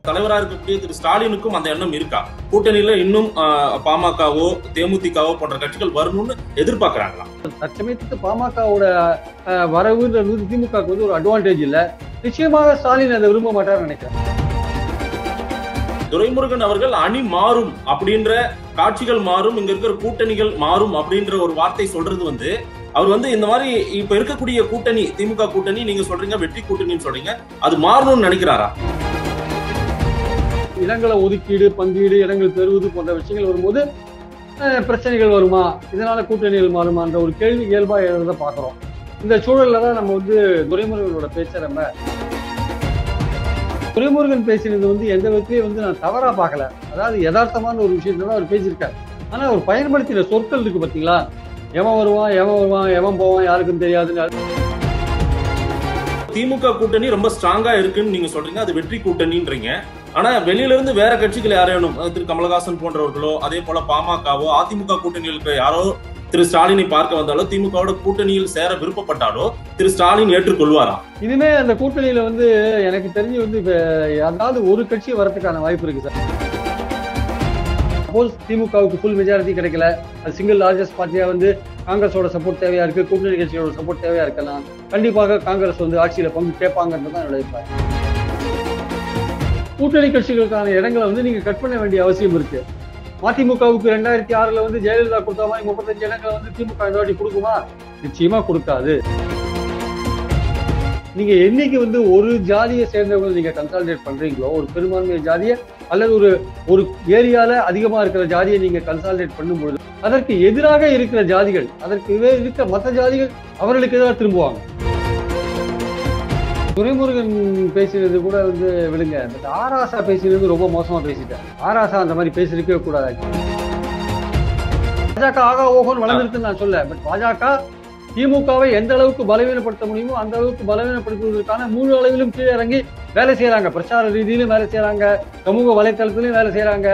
தலைவரா இருக்கக்கூடிய திரு ஸ்டாலினுக்கும் அந்த எண்ணம் இருக்கா கூட்டணியில இன்னும் ஆஹ், பாமகவோ தேமுதிகவோ போன்ற கட்சிகள் வரணும்னு எதிர்பார்க்கறாங்களா தற்சமயத்துக்கு பாமகவோட அஹ், வரவுன்றது வந்து திமுகவுக்கு வந்து ஒரு அட்வான்டேஜ் இல்ல நிச்சயமாக ஸ்டாலின் அதை விரும்ப மாட்டார்னு நினைக்கிறேன் துரைமுருகன் அவர்கள் அணி மாறும் அப்படின்ற காட்சிகள் மாறும் இங்க இருக்கிற கூட்டணிகள் மாறும் அப்படின்ற ஒரு வார்த்தை சொல்றது வந்து அவர் வந்து இந்த மாதிரி இப்ப இருக்கக்கூடிய கூட்டணி திமுக கூட்டணி நீங்க சொல்றீங்க வெற்றி கூட்டணின்னு சொல்றீங்க அது மாறணும்னு நினைக்கிறாரா இடங்களை ஒதுக்கீடு பங்கீடு இடங்கள் பெறுவது போன்ற விஷயங்கள் வரும்போது அஹ், பிரச்சனைகள் வருமா இதனால கூட்டணிகள் மாறுமான்ற ஒரு கேள்வி இயல்பா எழுத பாக்குறோம் இந்த சூழல்ல தான் நம்ம வந்து துரைமுருகனோட பேச்சை நம்ம துரைமுருகன் பேசினது வந்து எந்த விதத்திலையும் வந்து நான் தவறா பார்க்கல அதாவது யதார்த்தமான ஒரு விஷயத்தை தான் அவர் பேசியிருக்காரு ஆனா அவர் பயன்படுத்தின சொற்கள் இருக்கு பாத்தீங்களா எவன் வருவான் எவன் வருவான் எவன் போவான் யாருக்கும் தெரியாதுன்னு திமுக கூட்டணி ரொம்ப ஸ்ட்ராங்கா இருக்குன்னு நீங்க சொல்றீங்க அது வெற்றி கூட்டணின்றீங்க ஆனா வெளியில இருந்து வேற கட்சிகள் யாரேனும் அஹ் திரு கமலஹாசன் போன்றவர்களோ அதே போல பாமகவோ அதிமுக கூட்டணியில் இருக்கிற யாரோ திரு ஸ்டாலினை பார்க்க வந்தாலோ திமுகவோட கூட்டணியில் சேர விருப்பப்பட்டாலோ திரு ஸ்டாலின் ஏற்றுக்கொள்வாரா இனிமே அந்த கூட்டணியில வந்து எனக்கு தெரிஞ்சு வந்து இப்ப அதாவது ஒரு கட்சி வரதுக்கான வாய்ப்பு இருக்கு சார் சப்போஸ் திமுகவுக்கு ஃபுல் மெஜாரிட்டி கிடைக்கல அது சிங்கிள் லார்ஜஸ்ட் பார்ட்டியா வந்து காங்கிரஸோட சப்போர்ட் தேவையா இருக்கு கூட்டணி கட்சியோட சப்போர்ட் தேவையா இருக்கலாம் கண்டிப்பாக காங்கிரஸ் வந்து ஆட்சியில பங்கு கேட்பாங்கன்றது தான் என்னோட அபிப்பிராயம் கூட்டணி கட்சிகளுக்கான இடங்களை வந்து நீங்க கட் பண்ண வேண்டிய அவசியம் இருக்கு மதிமுகவுக்கு ரெண்டாயிரத்தி ஆறுல வந்து ஜெயலலிதா கொடுத்த மாதிரி முப்பத்தஞ்சு இடங்களை வந்து திமுக இந்த வாட்டி கொடுக்குமா நிச்சயமா கொடுக்காது நீங்க என்னைக்கு வந்து ஒரு ஜாதியை சேர்ந்தவங்களை நீங்க கன்சாலிடேட் பண்றீங்களோ ஒரு பெரும்பான்மை ஜாதியை அல்லது ஒரு ஒரு ஏரியால அதிகமா இருக்கிற ஜாதியை நீங்க கன்சாலிடேட் பண்ணும்பொழுது அதற்கு எதிராக இருக்கிற ஜாதிகள் அதற்கு வே- இருக்கிற மற்ற ஜாதிகள் அவர்களுக்கு எதிராக திரும்புவாங்க துரைமுருகன் பேசினது கூட வந்து விடுங்க பட் ஆராசா பேசினது ரொம்ப மோசமா பேசிட்டார் ஆராசா அந்த மாதிரி பேசிருக்கவே கூடாது பாஜக ஆகா ஓகோன்னு வளர்ந்துருக்குன்னு நான் சொல்ல பட் பாஜக திமுகவை எந்த அளவுக்கு பலவீனப்படுத்த முடியுமோ அந்த அளவுக்கு பலவீனப்படுத்துவதற்கான முழு அளவிலும் கீழே இறங்கி வேலை செய்யறாங்க பிரச்சார ரீதியிலும் வேலை செய்யறாங்க சமூக வலைத்தளத்திலும் வேலை செய்யறாங்க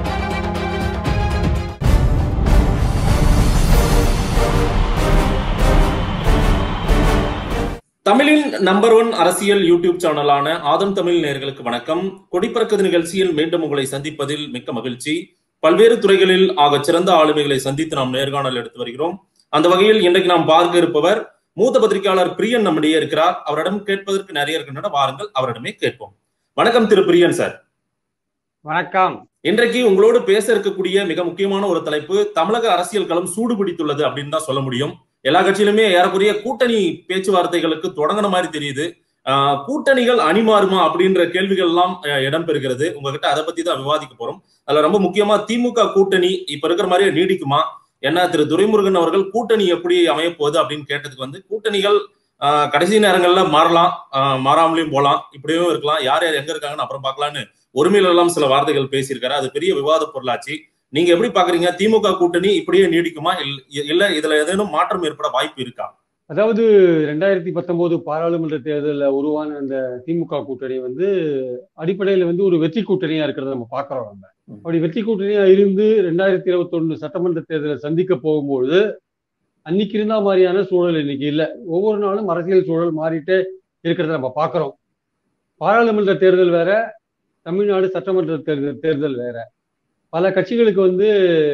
தமிழின் நம்பர் ஒன் அரசியல் யூடியூப் சேனலான ஆதம் தமிழ் நேயர்களுக்கு வணக்கம் கொடிப்பறக்குது நிகழ்ச்சியில் மீண்டும் உங்களை சந்திப்பதில் மிக்க மகிழ்ச்சி பல்வேறு துறைகளில் ஆக சிறந்த ஆளுமைகளை சந்தித்து நாம் நேர்காணல் எடுத்து வருகிறோம் அந்த வகையில் இன்றைக்கு நாம் பார்க்க இருப்பவர் மூத்த பத்திரிகையாளர் பிரியன் நம்மிடையே இருக்கிறார் அவரிடம் கேட்பதற்கு நிறைய இருக்கின்றன வாருங்கள் அவரிடமே கேட்போம் வணக்கம் திரு பிரியன் சார் வணக்கம் இன்றைக்கு உங்களோடு பேச இருக்கக்கூடிய மிக முக்கியமான ஒரு தலைப்பு தமிழக அரசியல் களம் சூடு பிடித்துள்ளது அப்படின்னு தான் சொல்ல முடியும் எல்லா கட்சியிலுமே ஏறக்குறைய கூட்டணி பேச்சுவார்த்தைகளுக்கு தொடங்கின மாதிரி தெரியுது ஆஹ் கூட்டணிகள் அணிமாறுமா அப்படின்ற கேள்விகள் எல்லாம் அஹ், இடம்பெறுகிறது உங்ககிட்ட அதை பத்தி தான் விவாதிக்க போறோம் அதுல ரொம்ப முக்கியமா திமுக கூட்டணி இப்ப இருக்கிற மாதிரியே நீடிக்குமா என்ன திரு துரைமுருகன் அவர்கள் கூட்டணி எப்படி அமைய போகுது அப்படின்னு கேட்டதுக்கு வந்து கூட்டணிகள் ஆஹ், கடைசி நேரங்கள்ல மாறலாம் ஆஹ், மாறாமலையும் போலாம் இப்படியும் இருக்கலாம் யார் யார் எங்க இருக்காங்கன்னு அப்புறம் பார்க்கலான்னு ஒருமையில எல்லாம் சில வார்த்தைகள் பேசியிருக்காரு அது பெரிய விவாத பொருளாச்சு நீங்க எப்படி பாக்குறீங்க திமுக கூட்டணி இப்படியே நீடிக்குமா இல்ல- இல்ல இதுல ஏதேனும் மாற்றம் ஏற்பட வாய்ப்பு இருக்கா அதாவது ரெண்டாயிரத்தி பத்தொன்பது பாராளுமன்ற தேர்தலில் உருவான அந்த திமுக கூட்டணி வந்து அடிப்படையில் வந்து ஒரு வெற்றி கூட்டணியா இருக்கிறத நம்ம பார்க்கிறோம் நம்ம அப்படி வெற்றி கூட்டணியா இருந்து ரெண்டாயிரத்தி இருபத்தொன்னு சட்டமன்ற தேர்தலை சந்திக்க போகும்போது அன்னைக்கு இருந்த மாதிரியான சூழல் இன்னைக்கு இல்லை ஒவ்வொரு நாளும் அரசியல் சூழல் மாறிட்டே இருக்கிறத நம்ம பார்க்கிறோம் பாராளுமன்ற தேர்தல் வேற தமிழ்நாடு சட்டமன்ற தேர்தல் தேர்தல் வேற பல கட்சிகளுக்கு வந்து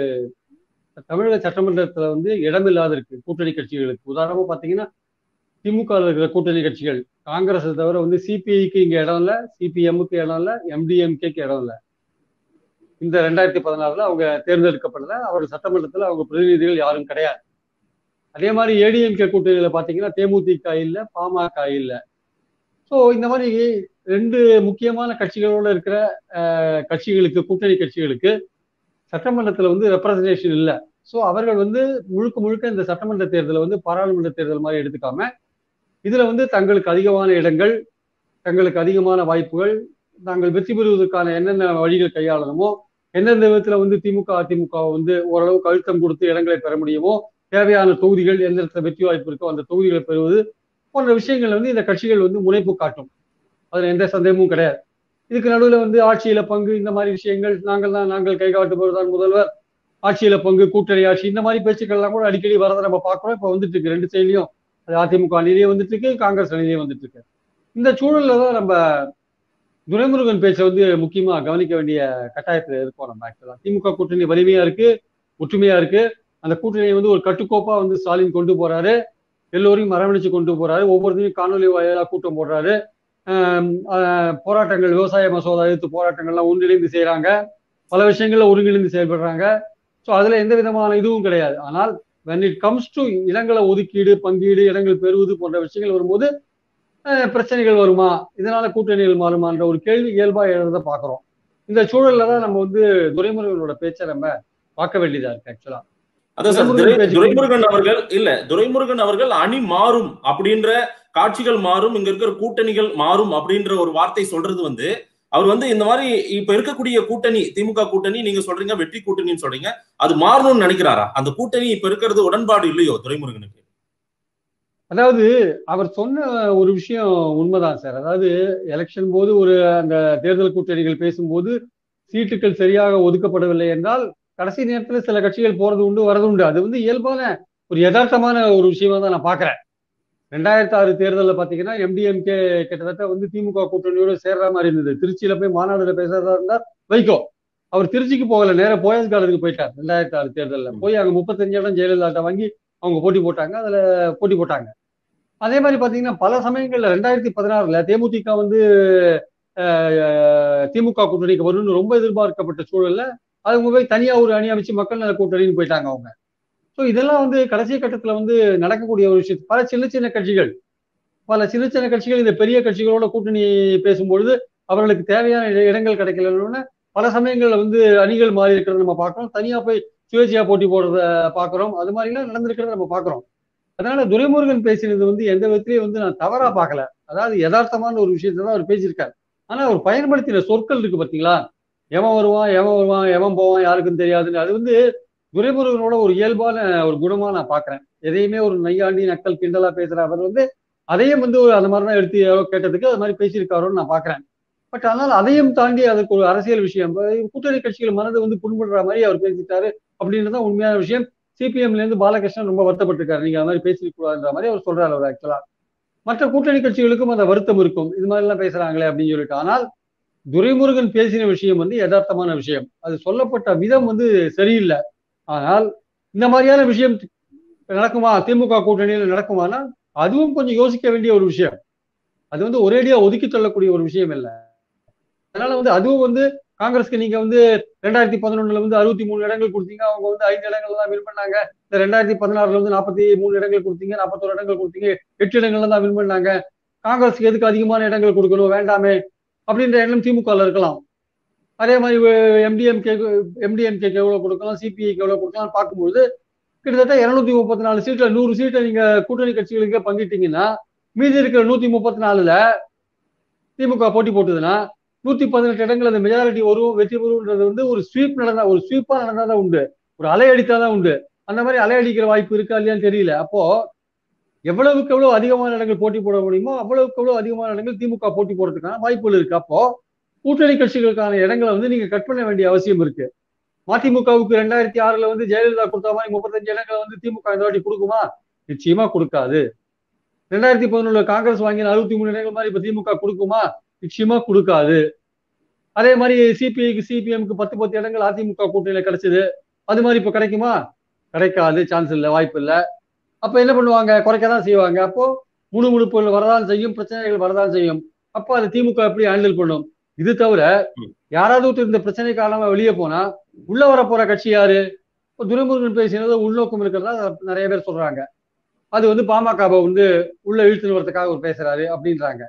தமிழக சட்டமன்றத்துல வந்து இடமில்லாத இருக்கு கூட்டணி கட்சிகளுக்கு உதாரணமா பாத்தீங்கன்னா திமுக ல இருக்கிற கூட்டணி கட்சிகள் காங்கிரஸ் தவிர வந்து சிபிஐக்கு இங்க இடம் இல்ல சிபிஎம்முக்கு இடம் இல்ல எம்டிஎம்கேக்கு இடம் இல்ல இந்த ரெண்டாயிரத்தி பதினாறுல அவங்க தேர்ந்தெடுக்கப்படல அவர் சட்டமன்றத்துல அவங்க பிரதிநிதிகள் யாரும் கிடையாது அதே மாதிரி ஏடிஎம்கே கூட்டணியில பாத்தீங்கன்னா தேமுதிக இல்ல பாமக இல்ல ஸோ இந்த மாதிரி ரெண்டு முக்கியமான கட்சிகளோட இருக்கிற அஹ், கட்சிகளுக்கு கூட்டணி கட்சிகளுக்கு சட்டமன்றத்துல வந்து ரெப்ரசன்டேஷன் இல்ல ஸோ அவர்கள் வந்து முழுக்க முழுக்க இந்த சட்டமன்ற தேர்தலை வந்து பாராளுமன்ற தேர்தல் மாதிரி எடுத்துக்காம இதுல வந்து தங்களுக்கு அதிகமான இடங்கள் தங்களுக்கு அதிகமான வாய்ப்புகள் தாங்கள் வெற்றி பெறுவதற்கான என்னென்ன வழிகள் கையாளணுமோ எந்தெந்த விதத்துல வந்து திமுக அதிமுக வந்து ஓரளவுக்கு அழுத்தம் கொடுத்து இடங்களை பெற முடியுமோ தேவையான தொகுதிகள் எந்த இடத்துல வெற்றி வாய்ப்பு இருக்கோ அந்த தொகுதிகளை பெறுவது போன்ற விஷயங்கள் வந்து இந்த கட்சிகள் வந்து முனைப்பு காட்டும் அதுல எந்த சந்தேகமும் கிடையாது இதுக்கு நடுவில் வந்து ஆட்சியில பங்கு இந்த மாதிரி விஷயங்கள் நாங்கள் தான் நாங்கள் கை காட்டுபவர்தான் முதல்வர் ஆட்சியில பங்கு கூட்டணி ஆட்சி இந்த மாதிரி பேச்சுக்கள் எல்லாம் கூட அடிக்கடி வரதை நம்ம பார்க்கிறோம் இப்ப வந்துட்டு இருக்கு ரெண்டு சைட்லயும் அது அதிமுக அணியிலேயே வந்துட்டு இருக்கு காங்கிரஸ் அணியிலேயே வந்துட்டு இருக்கு இந்த சூழல்ல தான் நம்ம துரைமுருகன் பேச்சை வந்து முக்கியமா கவனிக்க வேண்டிய கட்டாயத்துல இருக்கோம் நம்ம ஆக்சுவலா திமுக கூட்டணி வலிமையா இருக்கு ஒற்றுமையா இருக்கு அந்த கூட்டணியை வந்து ஒரு கட்டுக்கோப்பா வந்து ஸ்டாலின் கொண்டு போறாரு எல்லோரையும் அரவணைச்சு கொண்டு போறாரு ஒவ்வொருத்தையும் காணொலி வாயிலா கூட்டம் போடுறாரு போராட்டங்கள் விவசாய மசோதா எதிர்த்து போராட்டங்கள்லாம் ஒன்றிணைந்து செய்யறாங்க பல விஷயங்கள்ல ஒருங்கிணைந்து செயல்படுறாங்க ஸோ அதுல எந்த விதமான இதுவும் கிடையாது ஆனால் வென் இட் கம்ஸ் டு இடங்களை ஒதுக்கீடு பங்கீடு இடங்கள் பெறுவது போன்ற விஷயங்கள் வரும்போது பிரச்சனைகள் வருமா இதனால கூட்டணிகள் மாறுமான்ற ஒரு கேள்வி இயல்பா எழுறத பாக்குறோம் இந்த சூழல்ல தான் நம்ம வந்து துரைமுருகனோட பேச்சை நம்ம பார்க்க வேண்டியதா இருக்கு ஆக்சுவலா அதான் சார் துரைமுருகன் அவர்கள் இல்ல துரைமுருகன் அவர்கள் அணி மாறும் அப்படின்ற காட்சிகள் மாறும் இங்க இருக்கிற கூட்டணிகள் மாறும் அப்படின்ற ஒரு வார்த்தை சொல்றது வந்து அவர் வந்து இந்த மாதிரி இப்ப இருக்கக்கூடிய கூட்டணி திமுக கூட்டணி நீங்க சொல்றீங்க வெற்றி கூட்டணின்னு சொல்றீங்க அது மாறணும்னு நினைக்கிறாரா அந்த கூட்டணி இப்ப இருக்கிறது உடன்பாடு இல்லையோ துரைமுருகனுக்கு அதாவது அவர் சொன்ன ஒரு விஷயம் உண்மைதான் சார் அதாவது எலெக்ஷன் போது ஒரு அந்த தேர்தல் கூட்டணிகள் பேசும்போது சீட்டுகள் சரியாக ஒதுக்கப்படவில்லை என்றால் கடைசி நேரத்துல சில கட்சிகள் போறது உண்டு வரது உண்டு அது வந்து இயல்பான ஒரு யதார்த்தமான ஒரு விஷயமா தான் நான் பாக்குறேன் ரெண்டாயிரத்தி ஆறு தேர்தலில் பாத்தீங்கன்னா எம்டிஎம்கே கிட்டத்தட்ட வந்து திமுக கூட்டணியோட சேர்ற மாதிரி இருந்தது திருச்சியில போய் மாநாடுல பேசுறதா இருந்தா வைகோ அவர் திருச்சிக்கு போகல நேர போயஸ் காலத்துக்கு போயிட்டார் ரெண்டாயிரத்தி ஆறு தேர்தலில் போய் அங்க முப்பத்தஞ்சு இடம் ஜெயலலிதாட்ட வாங்கி அவங்க போட்டி போட்டாங்க அதுல போட்டி போட்டாங்க அதே மாதிரி பாத்தீங்கன்னா பல சமயங்கள்ல ரெண்டாயிரத்தி பதினாறுல தேமுதிக வந்து திமுக கூட்டணிக்கு வரும்னு ரொம்ப எதிர்பார்க்கப்பட்ட சூழல்ல அவங்க போய் தனியா ஒரு அணி அமைச்சு மக்கள் நல கூட்டணின்னு போயிட்டாங்க அவங்க ஸோ இதெல்லாம் வந்து கடைசி கட்டத்துல வந்து நடக்கக்கூடிய ஒரு விஷயம் பல சின்ன சின்ன கட்சிகள் பல சின்ன சின்ன கட்சிகள் இந்த பெரிய கட்சிகளோட கூட்டணி பேசும்பொழுது அவர்களுக்கு தேவையான இடங்கள் கிடைக்கலன்னு பல சமயங்கள்ல வந்து அணிகள் மாறி இருக்கிறத நம்ம பார்க்கிறோம் தனியா போய் சுயேட்சையா போட்டி போடுறத பாக்குறோம் அது மாதிரிலாம் நடந்திருக்கிறத நம்ம பாக்குறோம் அதனால துரைமுருகன் பேசினது வந்து எந்த விதத்திலையும் வந்து நான் தவறா பார்க்கல அதாவது யதார்த்தமான ஒரு விஷயத்தை தான் அவர் பேசியிருக்காரு ஆனா அவர் பயன்படுத்தின சொற்கள் இருக்கு பாத்தீங்களா எவன் வருவான் எவன் வருவான் எவன் போவான் யாருக்கும் தெரியாதுன்னு அது வந்து துரைமுருகனோட ஒரு இயல்பான ஒரு குணமா நான் பாக்குறேன் எதையுமே ஒரு நையாண்டி நக்கல் கிண்டலா பேசுற அவர் வந்து அதையும் வந்து ஒரு அந்த மாதிரி தான் எடுத்து கேட்டதுக்கு அது மாதிரி பேசியிருக்காரோன்னு நான் பாக்குறேன் பட் ஆனால் அதையும் தாண்டி அதுக்கு ஒரு அரசியல் விஷயம் கூட்டணி கட்சிகள் மனதை வந்து புண்படுற மாதிரி அவர் பேசிட்டாரு அப்படின்றதான் உண்மையான விஷயம் சிபிஎம்ல இருந்து பாலகிருஷ்ணன் ரொம்ப வருத்தப்பட்டிருக்காரு நீங்க அது மாதிரி பேசிக்கூடாதுன்ற மாதிரி அவர் சொல்றாரு அவர் ஆக்சுவலா மற்ற கூட்டணி கட்சிகளுக்கும் அந்த வருத்தம் இருக்கும் இது மாதிரி எல்லாம் பேசுறாங்களே அப்படின்னு சொல்லிட்டு ஆனால் துரைமுருகன் பேசின விஷயம் வந்து யதார்த்தமான விஷயம் அது சொல்லப்பட்ட விதம் வந்து சரியில்லை ஆனால் இந்த மாதிரியான விஷயம் நடக்குமா திமுக கூட்டணியில் நடக்குமானா அதுவும் கொஞ்சம் யோசிக்க வேண்டிய ஒரு விஷயம் அது வந்து ஒரேடியா ஒதுக்கி தள்ளக்கூடிய ஒரு விஷயம் இல்லை அதனால வந்து அதுவும் வந்து காங்கிரஸ்க்கு நீங்க வந்து ரெண்டாயிரத்தி பதினொன்னுல வந்து அறுபத்தி மூணு இடங்கள் கொடுத்தீங்க அவங்க வந்து ஐந்து இடங்கள் தான் வின் பண்ணாங்க இந்த ரெண்டாயிரத்தி பதினாறுல வந்து நாற்பத்தி மூணு இடங்கள் கொடுத்தீங்க நாற்பத்தோரு இடங்கள் கொடுத்தீங்க எட்டு இடங்கள்ல தான் வின் பண்ணாங்க காங்கிரஸ்க்கு எதுக்கு அதிகமான இடங்கள் கொடுக்கணும் வேண்டாமே அப்படின்ற எண்ணம் திமுகல இருக்கலாம் அதே மாதிரி எம்டிஎம்கே எம்டிஎம்கேக்கு எவ்வளவு கொடுக்கலாம் சிபிஐக்கு எவ்வளவு கொடுக்கலாம் பார்க்கும்போது கிட்டத்தட்ட இருநூத்தி முப்பத்தி நாலு சீட்ல நூறு சீட்டை நீங்க கூட்டணி கட்சிகளுக்கு பங்கிட்டீங்கன்னா மீதி இருக்கிற நூத்தி முப்பத்தி நாலுல திமுக போட்டி போட்டுதுன்னா நூத்தி பதினெட்டு இடங்கள் அந்த மெஜாரிட்டி வரும் வெற்றி பெறும்ன்றது வந்து ஒரு ஸ்வீப் நடந்தா ஒரு ஸ்வீப்பா நடந்தாதான் உண்டு ஒரு அலை அடித்தாதான் உண்டு அந்த மாதிரி அலை அடிக்கிற வாய்ப்பு இருக்கா இல்லையான்னு தெரியல அப்போ எவ்வளவுக்கு எவ்வளவு அதிகமான இடங்கள் போட்டி போட முடியுமோ அவ்வளவுக்கு எவ்வளவு அதிகமான இடங்கள் திமுக போட்டி போடுறதுக்கான வாய்ப்புகள் இருக்கு அப்போ கூட்டணி கட்சிகளுக்கான இடங்களை வந்து நீங்க கட் பண்ண வேண்டிய அவசியம் இருக்கு மதிமுகவுக்கு ரெண்டாயிரத்தி ஆறுல வந்து ஜெயலலிதா கொடுத்த மாதிரி முப்பத்தஞ்சு இடங்களை வந்து திமுக இந்த வாட்டி கொடுக்குமா நிச்சயமா கொடுக்காது ரெண்டாயிரத்தி பதினொன்றுல காங்கிரஸ் வாங்கின அறுபத்தி மூணு இடங்கள் மாதிரி இப்ப திமுக கொடுக்குமா நிச்சயமா கொடுக்காது அதே மாதிரி சிபிஐக்கு சிபிஎம்க்கு பத்து பத்து இடங்கள் அதிமுக கூட்டணியில கிடைச்சது அது மாதிரி இப்ப கிடைக்குமா கிடைக்காது சான்ஸ் இல்லை வாய்ப்பு இல்லை அப்ப என்ன பண்ணுவாங்க குறைக்க தான் செய்வாங்க அப்போ முணுமுணுப்புகள் வரதான் செய்யும் பிரச்சனைகள் வரதான் செய்யும் அப்போ அது திமுக எப்படி ஹேண்டில் பண்ணும் இது தவிர யாராவது ஒருத்தர் இந்த பிரச்சனை காரணமா வெளியே போனா உள்ள வர போற கட்சி யாரு இப்போ துரைமுருகன் பேசினது உள்நோக்கம் இருக்கிறதா நிறைய பேர் சொல்றாங்க அது வந்து பாமகவை வந்து உள்ள இழுத்துன்னு வரதுக்காக அவர் பேசுறாரு அப்படின்றாங்க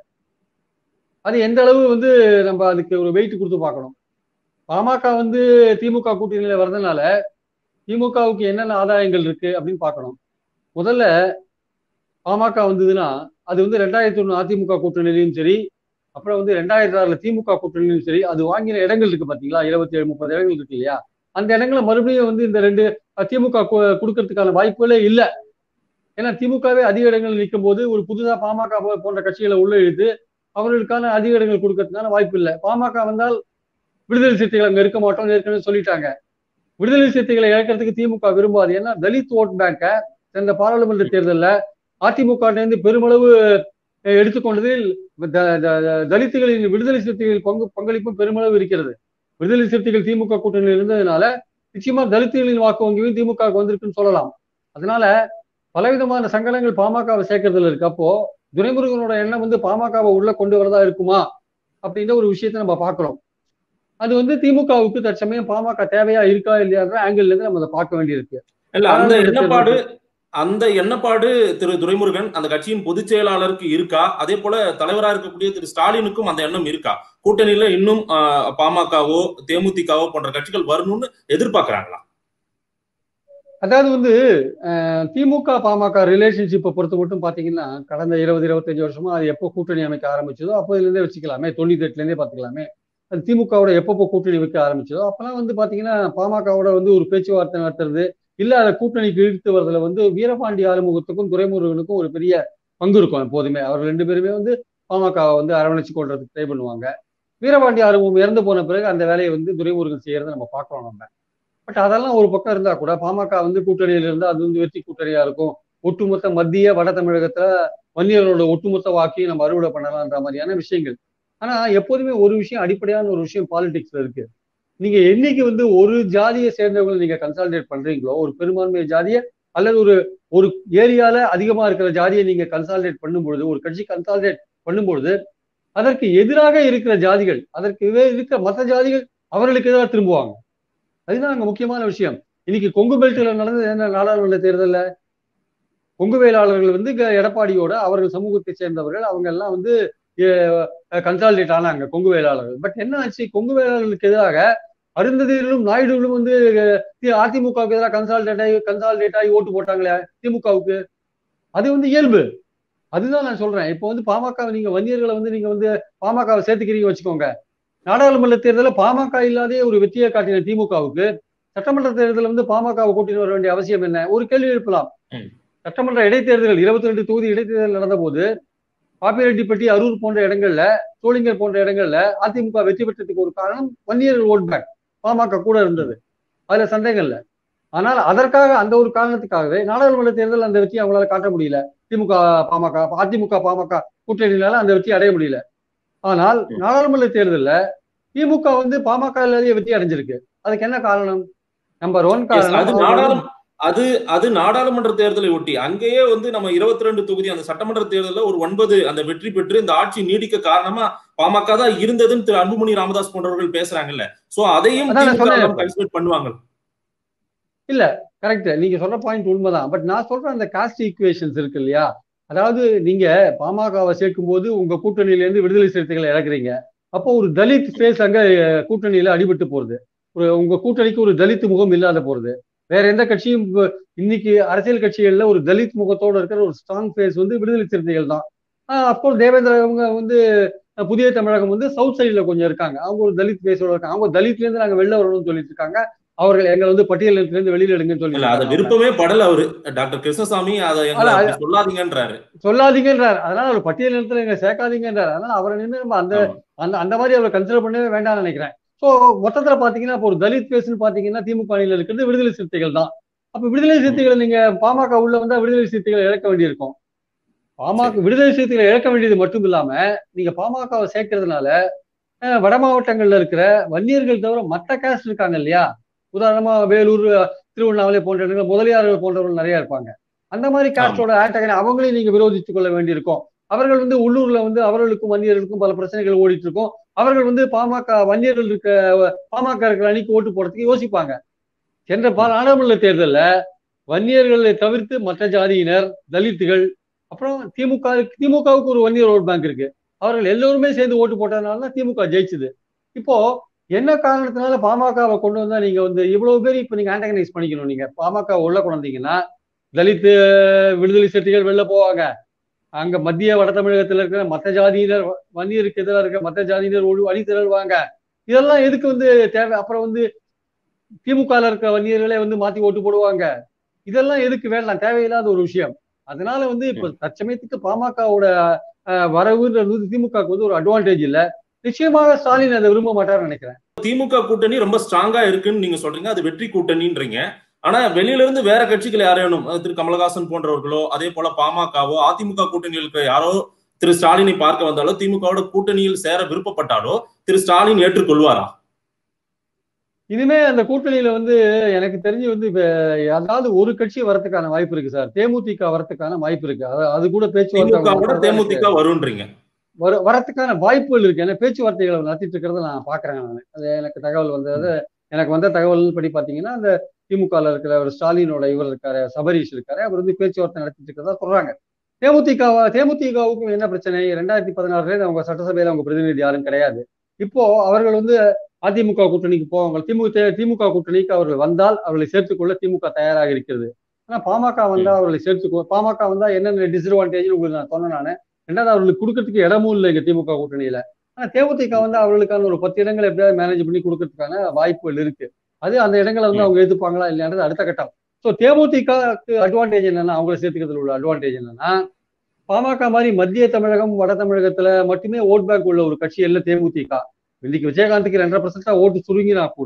அது எந்த அளவு வந்து நம்ம அதுக்கு ஒரு வெயிட் கொடுத்து பார்க்கணும் பாமக வந்து திமுக கூட்டணியில வர்றதுனால திமுகவுக்கு என்னென்ன ஆதாயங்கள் இருக்கு அப்படின்னு பார்க்கணும் முதல்ல பாமக வந்ததுன்னா அது வந்து ரெண்டாயிரத்தி ஒண்ணு அதிமுக கூட்டணியிலையும் சரி அப்புறம் வந்து ரெண்டாயிரத்தி ஆறுல திமுக கூட்டணியிலும் சரி அது வாங்கின இடங்கள் இருக்கு பாத்தீங்களா இருபத்தி ஏழு முப்பது இடங்கள் இருக்கு இல்லையா அந்த இடங்களை மறுபடியும் வந்து இந்த ரெண்டு திமுக கொடுக்கறதுக்கான வாய்ப்புகளே இல்லை ஏன்னா திமுகவே அதிக இடங்கள் நிற்கும் போது ஒரு புதுசா பாமக போன்ற கட்சிகளை உள்ள இழுத்து அவர்களுக்கான அதிக இடங்கள் கொடுக்கறதுக்கான வாய்ப்பு இல்லை பாமக வந்தால் விடுதலை சிறுத்தைகள் அங்க இருக்க மாட்டோம்னு ஏற்கனவே சொல்லிட்டாங்க விடுதலை சிறுத்தைகளை இழக்கிறதுக்கு திமுக விரும்பாது ஏன்னா தலித் ஓட் பேங்கை இந்த பாராளுமன்ற தேர்தலில் அதிமுக இருந்து பெருமளவு அஹ், எடுத்துக்கொண்டதில் த- த- த- தலித்துகளின் விடுதலை சிறுத்தைகள் பங்கு பங்களிப்பும் பெருமளவு இருக்கிறது விடுதலை சிறுத்தைகள் திமுக கூட்டணியில் இருந்ததுனால நிச்சயமா தலித்துகளின் வாக்கு வங்கியும் திமுக க்கு வந்திருக்குன்னு சொல்லலாம் அதனால பலவிதமான சங்கடங்கள் பாமகவை சேர்க்கறதுல இருக்கு அப்போ துரைமுருகனோட எண்ணம் வந்து பாமகவை உள்ள கொண்டு வரதா இருக்குமா அப்படின்ற ஒரு விஷயத்தை நம்ம பார்க்கிறோம் அது வந்து திமுகவுக்கு தற்சமயம் பாமக தேவையா இருக்கா இல்லையான்ற ஆங்கிள் இருந்து நம்ம அதை பார்க்க வேண்டியிருக்கு இல்ல அந்த பாராளுமன்ற எண்ணப்பாடு அந்த எண்ணப்பாடு திரு துரைமுருகன் அந்த கட்சியின் பொதுச் செயலாளருக்கு இருக்கா அதே போல தலைவரா இருக்கக்கூடிய திரு ஸ்டாலினுக்கும் அந்த எண்ணம் இருக்கா கூட்டணியில இன்னும் ஆஹ், பாமகவோ தேமுதிகவோ போன்ற கட்சிகள் வரணும்னு எதிர்பார்க்கறாங்களா அதாவது வந்து அஹ், திமுக பாமக ரிலேஷன்ஷிப்பை பொறுத்த மட்டும் பாத்தீங்கன்னா கடந்த இருபது இருபத்தஞ்சு வருஷமா அது எப்போ கூட்டணி அமைக்க ஆரம்பிச்சதோ அப்போதுல இருந்தே வச்சுக்கலாமே தொண்ணூத்தி எட்டுல இருந்தே பாத்துக்கலாமே அது திமுகவோட எப்பப்போ கூட்டணி வைக்க ஆரம்பிச்சதோ அப்பெல்லாம் வந்து பாத்தீங்கன்னா பாமகவோட வந்து ஒரு பேச்சுவார்த்தை நடத்துறது இல்ல அதை கூட்டணிக்கு இழுத்து வரதுல வந்து வீரபாண்டி ஆறுமுகத்துக்கும் துரைமுருகனுக்கும் ஒரு பெரிய பங்கு இருக்கும் எப்போதுமே அவர் ரெண்டு பேருமே வந்து பாமகவை வந்து அரவணைச்சு கொள்றதுக்கு ட்ரை பண்ணுவாங்க வீரபாண்டி ஆறுமுகம் இறந்து போன பிறகு அந்த வேலையை வந்து துரைமுருகன் செய்யறதை நம்ம பார்க்கிறோம் நம்ம பட் அதெல்லாம் ஒரு பக்கம் இருந்தா கூட பாமக வந்து கூட்டணியில இருந்தா அது வந்து வெற்றி கூட்டணியா இருக்கும் ஒட்டுமொத்த மத்திய வட தமிழகத்துல வன்னியர்களோட ஒட்டுமொத்த வாக்கையும் நம்ம அறுவடை பண்ணலாம்ன்ற மாதிரியான விஷயங்கள் ஆனா எப்போதுமே ஒரு விஷயம் அடிப்படையான ஒரு விஷயம் பாலிடிக்ஸ்ல இருக்கு நீங்க என்னைக்கு வந்து ஒரு ஜாதியை சேர்ந்தவங்களை நீங்க கன்சாலிடேட் பண்றீங்களோ ஒரு பெரும்பான்மை ஜாதியை அல்லது ஒரு ஒரு ஏரியால அதிகமா இருக்கிற ஜாதியை நீங்க கன்சாலிடேட் பண்ணும்பொழுது ஒரு கட்சி கன்சாலிடேட் பண்ணும்பொழுது அதற்கு எதிராக இருக்கிற ஜாதிகள் அதற்கு வே- இருக்கிற மற்ற ஜாதிகள் அவர்களுக்கு எதிராக திரும்புவாங்க அதுதான் அங்க முக்கியமான விஷயம் இன்னைக்கு கொங்கு பெல்ட்ல நடந்தது என்ன நாடாளுமன்ற தேர்தல்ல கொங்கு வேளாளர்கள் வந்து இங்க எடப்பாடியோட அவர்கள் சமூகத்தை சேர்ந்தவர்கள் அவங்க எல்லாம் வந்து கன்சாலிடேட் ஆனாங்க கொங்கு வேளாளர்கள் பட் என்ன ஆச்சு கொங்கு வேளாளர்களுக்கு எதிராக அருந்ததியிலும் நாயுடுகளும் வந்து அஹ், அதிமுகவுக்கு எதிராக கன்சாலிடேட் ஆகி கன்சாலிடேட் ஆகி ஓட்டு போட்டாங்களே திமுகவுக்கு அது வந்து இயல்பு அதுதான் நான் சொல்றேன் இப்போ வந்து பாமக நீங்க வன்னியர்களை வந்து நீங்க வந்து பாமகவை சேர்த்துக்கிறீங்க வச்சுக்கோங்க நாடாளுமன்ற தேர்தலில் பாமக இல்லாதே ஒரு வெற்றியை காட்டின திமுகவுக்கு சட்டமன்ற தேர்தலில் வந்து பாமகவை கூட்டிட்டு வர வேண்டிய அவசியம் என்ன ஒரு கேள்வி எழுப்பலாம் ம். சட்டமன்ற இடைத்தேர்தல் இருபத்தி ரெண்டு தொகுதி இடைத்தேர்தல் நடந்த போது பாப்பிரெட்டிப்பட்டி அரூர் போன்ற இடங்கள்ல சோளிங்கர் போன்ற இடங்கள்ல அதிமுக வெற்றி பெற்றதுக்கு ஒரு காரணம் வன்னியர்கள் ஓட் பேங்க் பாமக கூட இருந்தது அதுல சந்தேகம் இல்லை ஆனால் அதற்காக அந்த ஒரு காரணத்துக்காகவே நாடாளுமன்ற தேர்தல் அந்த வெற்றியை அவங்களால காட்ட முடியல திமுக பாமக அதிமுக பாமக கூட்டணியினால அந்த வெற்றி அடைய முடியல ஆனால் ம். நாடாளுமன்ற தேர்தல்ல திமுக வந்து பாமக இல்லாத வெற்றி அடைஞ்சிருக்கு அதுக்கு என்ன காரணம் நம்பர் ஒன் Yes, காரணம் அது அவங்க வந்து- நாடாளும் அது அது நாடாளுமன்ற தேர்தலை ஒட்டி அங்கேயே வந்து நம்ம இருபத்தி ரெண்டு தொகுதி அந்த சட்டமன்ற தேர்தலில் ஒரு ஒன்பது அந்த வெற்றி பெற்று இந்த ஆட்சி நீடிக்க காரணமா பாமக தான் இருந்ததுன்னு திரு அன்புமணி ராமதாஸ் போன்றவர்கள் பேசுறாங்கல்ல சோ அதையும் அதான் நான் சொன்னேன். கன்சிடர் பண்ணுவாங்க கரெக்ட் நீங்க சொல்ற பாயிண்ட் உண்மைதான் பட் நான் சொல்ற அந்த காஸ்ட் ஈக்குவேஷன்ஸ் இருக்கு இல்லையா அதாவது நீங்க பாமகவை சேர்க்கும் போது உங்க கூட்டணியில இருந்து விடுதலை சிறுத்தைகளை இறக்குறீங்க அப்போ ஒரு தலித் ஃபேஸ் அங்க அஹ், கூட்டணியில அடிபட்டு போறது ஒரு உங்க கூட்டணிக்கு ஒரு தலித் முகம் இல்லாத போறது வேற எந்த கட்சியும் இப்ப இன்னைக்கு அரசியல் கட்சிகள்ல ஒரு தலித் முகத்தோட இருக்கிற ஒரு ஸ்ட்ராங் ஃபேஸ் வந்து விடுதலை சிறுத்தைகள் தான் அப்கோர்ஸ் தேவேந்திர அவங்க வந்து அஹ், புதிய தமிழகம் வந்து சவுத் சைடுல கொஞ்சம் இருக்காங்க அவங்க ஒரு தலித் ஃபேஸோட இருக்காங்க அவங்க தலித்ல இருந்து நாங்க வெளில வரணும்னு சொல்லிட்டு இருக்காங்க அவர்கள் எங்களை வந்து பட்டியலில் இருந்து வெளியில எடுங்கன்னு சொல்லி இல்ல அத விருப்பமே படல அவரு டாக்டர் கிருஷ்ணசாமி அதை எங்களை அல்ல, அப்படி சொல்லாதீங்கன்றாரு சொல்லாதீங்கன்றார் அதனால அவர் பட்டியல் நிலத்துல எங்க சேர்க்காதீங்கன்றார் அதனால அவரை நின்று நம்ம அந்த ஆமா. அந்த அந்த மாதிரி அவரை கன்சிடர் பண்ணவே வேண்டாம்னு நினைக்கிறேன் சோ மொத்தத்துல பாத்தீங்கன்னா இப்போ ஒரு தலித் பேசுன்னு பாத்தீங்கன்னா திமுக அணியில இருக்கிறது விடுதலை சிறுத்தைகள் தான் அப்ப விடுதலை சிறுத்தைகளை நீங்க பாமக உள்ள வந்தா விடுதலை சிறுத்தைகளை இழக்க வேண்டியிருக்கும் பாமக விடுதலை சிறுத்தைகளை இழக்க வேண்டியது மட்டும் இல்லாம நீங்க பாமகவை சேர்க்கறதுனால அஹ், வட மாவட்டங்கள்ல இருக்கிற வன்னியர்கள் தவிர மற்ற கேஸ்ட் இருக்காங்க இல்லையா உதாரணமா வேலூர் திருவண்ணாமலை போன்ற இடங்கள் முதலியார்கள் போன்றவர்கள் நிறைய இருப்பாங்க அந்த மாதிரி காஸ்டோட ஆட்டகனை அவங்களையும் நீங்க விரோதித்துக் கொள்ள வேண்டியிருக்கும் அவர்கள் வந்து உள்ளூர்ல வந்து அவர்களுக்கும் வன்னியர்களுக்கும் பல பிரச்சனைகள் ஓடிட்டு இருக்கும் அவர்கள் வந்து பாமக வன்னியர்கள் இருக்க பாமக இருக்கிற அணிக்கு ஓட்டு போடுறதுக்கு யோசிப்பாங்க சென்ற பல நாடாளுமன்ற தேர்தல்ல வன்னியர்களை தவிர்த்து மற்ற ஜாதியினர் தலித்துகள் அப்புறம் திமுக திமுகவுக்கு ஒரு வன்னியர் ஓட் பேங்க் இருக்கு அவர்கள் எல்லோருமே சேர்ந்து ஓட்டு போட்டதுனால தான் திமுக ஜெயிச்சது இப்போ என்ன காரணத்தினால பாமகவை கொண்டு வந்தா நீங்க வந்து இவ்வளவு பேர் இப்ப நீங்க ஆண்டகனைஸ் பண்ணிக்கணும் நீங்க பாமக உள்ள கொண்டு வந்தீங்கன்னா தலித்து விடுதலை சிறுத்தைகள் வெளில போவாங்க அங்க மத்திய வட தமிழகத்துல இருக்கிற மற்ற ஜாதியினர் வன்னியருக்கு எதிராக இருக்கிற மற்ற ஜாதியினர் ஒழு அணி திரள்வாங்க இதெல்லாம் எதுக்கு வந்து தேவை அப்புறம் வந்து திமுக இருக்கிற வன்னியர்களே வந்து மாத்தி ஓட்டு போடுவாங்க இதெல்லாம் எதுக்கு வேண்டாம் தேவையில்லாத ஒரு விஷயம் அதனால வந்து இப்ப தற்சமயத்துக்கு பாமகவோட வரவுன்றது வந்து திமுகவுக்கு வந்து ஒரு அட்வான்டேஜ் இல்ல நிச்சயமாக ஸ்டாலின் அதை விரும்ப மாட்டார்னு நினைக்கிறேன் திமுக கூட்டணி ரொம்ப ஸ்ட்ராங்கா இருக்குன்னு நீங்க சொல்றீங்க அது வெற்றி கூட்டணின்றீங்க ஆனா வெளியில இருந்து வேற கட்சிகள் யாரேனும் அஹ் திரு கமலஹாசன் போன்றவர்களோ அதே போல பாமகவோ அதிமுக கூட்டணியில் இருக்கிற யாரோ திரு ஸ்டாலினை பார்க்க வந்தாலோ திமுகவோட கூட்டணியில் சேர விருப்பப்பட்டாலோ திரு ஸ்டாலின் ஏற்றுக்கொள்வாரா இனிமே அந்த கூட்டணியில வந்து எனக்கு தெரிஞ்சு வந்து இப்ப அதாவது ஒரு கட்சி வரதுக்கான வாய்ப்பு இருக்கு சார் தேமுதிக வரதுக்கான வாய்ப்பு இருக்கு அது- அது கூட திமுக கூட பேச்சுவார்த்தை தேமுதிக வருன்றீங்க வர வரத்துக்கான வாய்ப்புகள் இருக்கு ஏன்னா பேச்சுவார்த்தைகளை நடத்திட்டு இருக்கிறத நான் பாக்குறேன் நான் அது எனக்கு தகவல் வந்தது எனக்கு வந்த தகவல் படி பாத்தீங்கன்னா அந்த திமுகல இருக்கிற ஒரு ஸ்டாலினோட இவர் இருக்காரு சபரீஷ் இருக்காரு அவர் வந்து பேச்சுவார்த்தை நடத்திட்டு இருக்கிறதா சொல்றாங்க தேமுதிக தேமுதிகவுக்கும் என்ன பிரச்சனை ரெண்டாயிரத்தி பதினாறுல அவங்க சட்டசபையில அவங்க பிரதிநிதி யாரும் கிடையாது இப்போ அவர்கள் வந்து அதிமுக கூட்டணிக்கு போவாங்க திமுக திமுக கூட்டணிக்கு அவர்கள் வந்தால் அவர்களை சேர்த்துக்கொள்ள திமுக தயாராக இருக்கிறது ஆனா பாமக வந்தா அவர்களை சேர்த்துக்கோ பாமக வந்தா என்னென்ன டிஸ்அட்வான்டேஜ் உங்களுக்கு நான் சொன்னேன் நானு ரெண்டாவது அவர்களுக்கு கொடுக்கறதுக்கு இடமும் இல்லை இங்க திமுக கூட்டணியில ஆனா தேமுதிக வந்து அவர்களுக்கான ஒரு பத்து இடங்களை எப்படியாவது மேனேஜ் பண்ணி கொடுக்கறதுக்கான வாய்ப்புகள் இருக்கு அது அந்த இடங்களை வந்து அவங்க எடுத்துப்பாங்களா இல்லையான்றது அடுத்த கட்டம் ஸோ தேமுதிகக்கு அட்வான்டேஜ் என்னன்னா அவங்களை சேர்த்துக்கிறதுல உள்ள அட்வான்டேஜ் என்னன்னா பாமக மாதிரி மத்திய தமிழகம் வட தமிழகத்துல மட்டுமே ஓட் பேங்க் உள்ள ஒரு கட்சி இல்ல தேமுதிக இன்னைக்கு விஜயகாந்துக்கு ரெண்டரை பர்சன்டா ஓட்டு சுருங்கினா கூட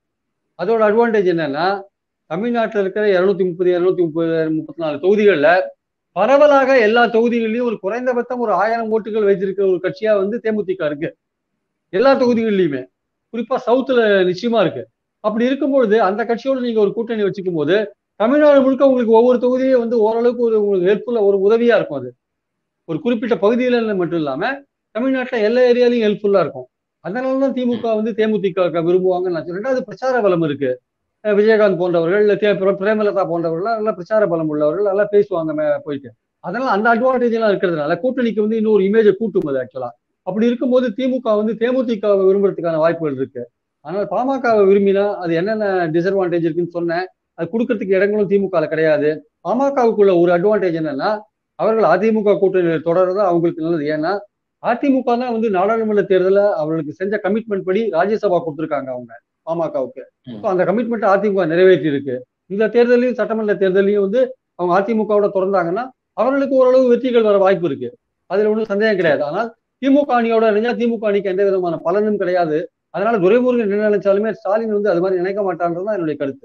அதோட அட்வான்டேஜ் என்னன்னா தமிழ்நாட்டில் இருக்கிற இருநூத்தி முப்பது இருநூத்தி முப்பது முப்பத்தி நாலு தொகுதிகளில் பரவலாக எல்லா தொகுதிகளிலும் ஒரு குறைந்தபட்சம் ஒரு ஆயிரம் ஓட்டுகள் வைத்திருக்கிற ஒரு கட்சியா வந்து தேமுதிக இருக்கு எல்லா தொகுதிகள்லயுமே குறிப்பா சவுத்துல நிச்சயமா இருக்கு அப்படி இருக்கும்பொழுது அந்த கட்சியோட நீங்க ஒரு கூட்டணி வச்சுக்கும் போது தமிழ்நாடு முழுக்க உங்களுக்கு ஒவ்வொரு தொகுதியும் வந்து ஓரளவுக்கு ஒரு உங்களுக்கு ஹெல்ப்ஃபுல்லா ஒரு உதவியா இருக்கும் அது ஒரு குறிப்பிட்ட பகுதியில மட்டும் இல்லாம தமிழ்நாட்டுல எல்லா ஏரியாலையும் ஹெல்ப்ஃபுல்லா இருக்கும் அதனாலதான் திமுக வந்து தேமுதிக விரும்புவாங்கன்னு நான் சொல்றேன் அது பிரச்சார பலம் இருக்கு அஹ் விஜயகாந்த் போன்றவர்கள் இல்ல தே- பிர- பிரேமலதா போன்றவர்கள் நல்லா பிரச்சார பலம் உள்ளவர்கள் நல்லா பேசுவாங்க மே- போயிட்டு அதனால அந்த அட்வான்டேஜ் எல்லாம் இருக்கிறதுனால கூட்டணிக்கு வந்து இன்னொரு இமேஜை கூட்டும் அது ஆக்சுவலா அப்படி இருக்கும்போது திமுக வந்து தேமுதிகவை விரும்புறதுக்கான வாய்ப்புகள் இருக்கு ஆனால் பாமகவை விரும்பினா அது என்னென்ன டிஸ்அட்வான்டேஜ் இருக்குன்னு சொன்னேன் அது கொடுக்கறதுக்கு இடங்களும் திமுக கிடையாது பாமகவுக்குள்ள ஒரு அட்வான்டேஜ் என்னன்னா அவர்கள் அதிமுக கூட்டணியில் தொடர்றது அவங்களுக்கு நல்லது ஏன்னா அதிமுக தான் வந்து நாடாளுமன்ற தேர்தலில் அவர்களுக்கு செஞ்ச கமிட்மெண்ட் படி ராஜ்யசபா கொடுத்துருக்காங்க அவங்க பாமகவுக்கு ம். So, அந்த கமிட்மெண்ட் அதிமுக நிறைவேற்றி இருக்கு இந்த தேர்தலையும் சட்டமன்ற தேர்தலையும் வந்து அவங்க அதிமுகவோட தொடர்ந்தாங்கன்னா அவர்களுக்கு ஓரளவு வெற்றிகள் வர வாய்ப்பு இருக்கு அதுல ஒன்றும் சந்தேகம் கிடையாது ஆனால் திமுக அணியோட இணைஞ்சா திமுக அணிக்கு எந்த விதமான பலனும் கிடையாது அதனால துரைமுருகன் என்ன நினைச்சாலுமே ஸ்டாலின் வந்து அது மாதிரி நினைக்க மாட்டான்றதுதான் என்னுடைய கருத்து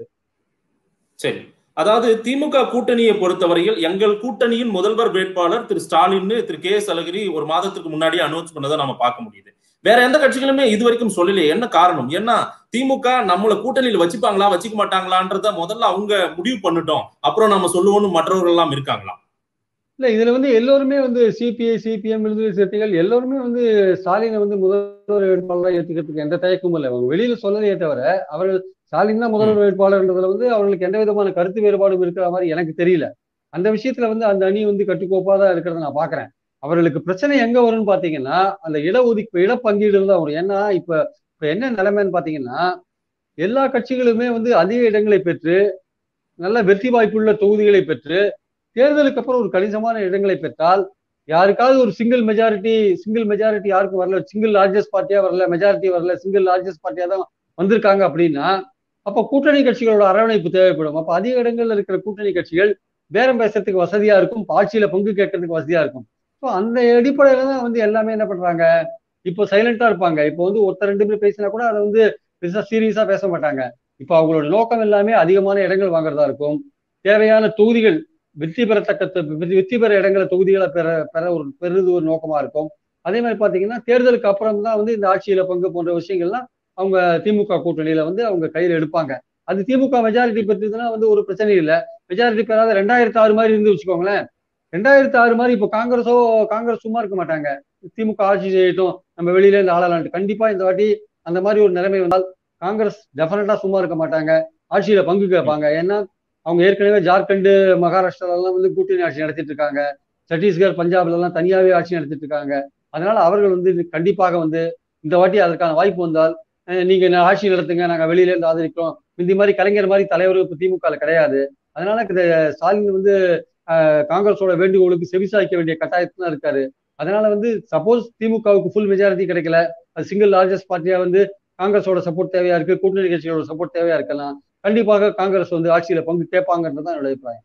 சரி அதாவது திமுக கூட்டணியை பொறுத்தவரையில் எங்கள் கூட்டணியின் முதல்வர் வேட்பாளர் திரு ஸ்டாலின் திரு கே எஸ் அழகிரி ஒரு மாதத்துக்கு முன்னாடியே அனௌன்ஸ் பண்ணதை நம்ம பார்க்க முடியுது வேற எந்த கட்சிகளுமே இது வரைக்கும் சொல்லலையே என்ன காரணம் ஏன்னா திமுக நம்மள கூட்டணியில வச்சுப்பாங்களா வச்சுக்க மாட்டாங்களான்றத முதல்ல அவங்க முடிவு பண்ணிட்டோம் அப்புறம் நம்ம சொல்லுவோம்னு மற்றவர்கள் எல்லாம் இருக்காங்களா இல்ல இதுல வந்து எல்லோருமே வந்து சிபிஐ சிபிஎம் விடுதலை சிறுத்தைகள் எல்லோருமே வந்து ஸ்டாலினை வந்து முதல்வர் வேட்பாளராக ஏத்துக்கிறதுக்கு எந்த தயக்கமும் இல்லை அவங்க வெளியில சொல்லலையே தவிர அவர்கள் ஸ்டாலின் தான் முதல்வர் வேட்பாளர்ன்றதுல வந்து அவர்களுக்கு எந்த விதமான கருத்து வேறுபாடும் இருக்கிற மாதிரி எனக்கு தெரியல அந்த விஷயத்துல வந்து அந்த அணி வந்து கட்டுக்கோப்பா தான் இருக்கிறத நான் பாக்குறேன் அவர்களுக்கு பிரச்சனை எங்க வரும்னு பாத்தீங்கன்னா அந்த இட ஒதுக்கு இடப்பங்கீடு தான் வரும் ஏன்னா இப்ப இப்ப என்ன நிலைமைன்னு பாத்தீங்கன்னா எல்லா கட்சிகளுமே வந்து அதிக இடங்களை பெற்று நல்ல வெற்றி வாய்ப்புள்ள தொகுதிகளை பெற்று தேர்தலுக்கு அப்புறம் ஒரு கணிசமான இடங்களை பெற்றால் யாருக்காவது ஒரு சிங்கிள் மெஜாரிட்டி சிங்கிள் மெஜாரிட்டி யாருக்கும் வரல சிங்கிள் லார்ஜஸ்ட் பார்ட்டியா வரல மெஜாரிட்டி வரல சிங்கிள் லார்ஜஸ்ட் பார்ட்டியா தான் வந்திருக்காங்க அப்படின்னா அப்ப கூட்டணி கட்சிகளோட அரவணைப்பு தேவைப்படும் அப்ப அதிக இடங்கள்ல இருக்கிற கூட்டணி கட்சிகள் பேரம் பேசுறதுக்கு வசதியா இருக்கும் ஆட்சியில பங்கு கேட்கறதுக்கு வசதியா இருக்கும் ஸோ அந்த அடிப்படையில தான் வந்து எல்லாமே என்ன பண்றாங்க இப்போ சைலண்டா இருப்பாங்க இப்போ வந்து ஒருத்தர் ரெண்டு பேர் பேசினா கூட அதை வந்து பெருசா சீரியஸா பேச மாட்டாங்க இப்போ அவங்களோட நோக்கம் எல்லாமே அதிகமான இடங்கள் வாங்குறதா இருக்கும் தேவையான தொகுதிகள் வெற்றி பெறத்தக்க தொ- வெற்றி வெற்றி பெற இடங்களை தொகுதிகளை பெற பெற ஒரு பெறுது ஒரு நோக்கமா இருக்கும் அதே மாதிரி பாத்தீங்கன்னா தேர்தலுக்கு அப்புறம் தான் வந்து இந்த ஆட்சியில பங்கு போன்ற விஷயங்கள்லாம் அவங்க திமுக கூட்டணியில வந்து அவங்க கையில எடுப்பாங்க அது திமுக மெஜாரிட்டி பெற்றதுன்னா வந்து ஒரு பிரச்சனை இல்லை மெஜாரிட்டி பெறாத ரெண்டாயிரத்தி ஆறு மாதிரி இருந்து வச்சுக்கோங்களேன் ரெண்டாயிரத்தி ஆறு மாதிரி இப்போ காங்கிரஸோ காங்கிரஸ் சும்மா இருக்க மாட்டாங்க திமுக ஆட்சி செய்யட்டும் நம்ம வெளியில இருந்து ஆளலான்ட்டு கண்டிப்பா இந்த வாட்டி அந்த மாதிரி ஒரு நிலைமை வந்தால் காங்கிரஸ் டெஃபினட்டா சும்மா இருக்க மாட்டாங்க ஆட்சியில பங்கு கேட்பாங்க ஏன்னா அவங்க ஏற்கனவே ஜார்க்கண்ட் மகாராஷ்டிரால எல்லாம் வந்து கூட்டணி ஆட்சி நடத்திட்டு இருக்காங்க சத்தீஸ்கர் பஞ்சாப்ல எல்லாம் தனியாவே ஆட்சி நடத்திட்டு இருக்காங்க அதனால அவர்கள் வந்து கண்டிப்பாக வந்து இந்த வாட்டி அதற்கான வாய்ப்பு வந்தால் அஹ் நீங்க ந- ஆட்சி நடத்துங்க நாங்க வெளியில இருந்து ஆதரிக்கிறோம் இந்த மாதிரி கலைஞர் மாதிரி தலைவர் இப்ப திமுக ல கிடையாது அதனால இந்த ஸ்டாலின் வந்து அஹ், காங்கிரஸோட வேண்டுகோளுக்கு செவிசாய்க்க வேண்டிய கட்டாயத்துல இருக்காரு அதனால வந்து சப்போஸ் திமுகவுக்கு ஃபுல் மெஜாரிட்டி கிடைக்கல அது சிங்கிள் லார்ஜஸ்ட் பார்ட்டியா வந்து காங்கிரஸோட சப்போர்ட் தேவையா இருக்கு கூட்டணி கட்சியோட சப்போர்ட் தேவையா இருக்கலாம் கண்டிப்பாக காங்கிரஸ் வந்து ஆட்சியில பங்கு கேட்பாங்கன்றது தான் என்னோட அபிப்பிராயம்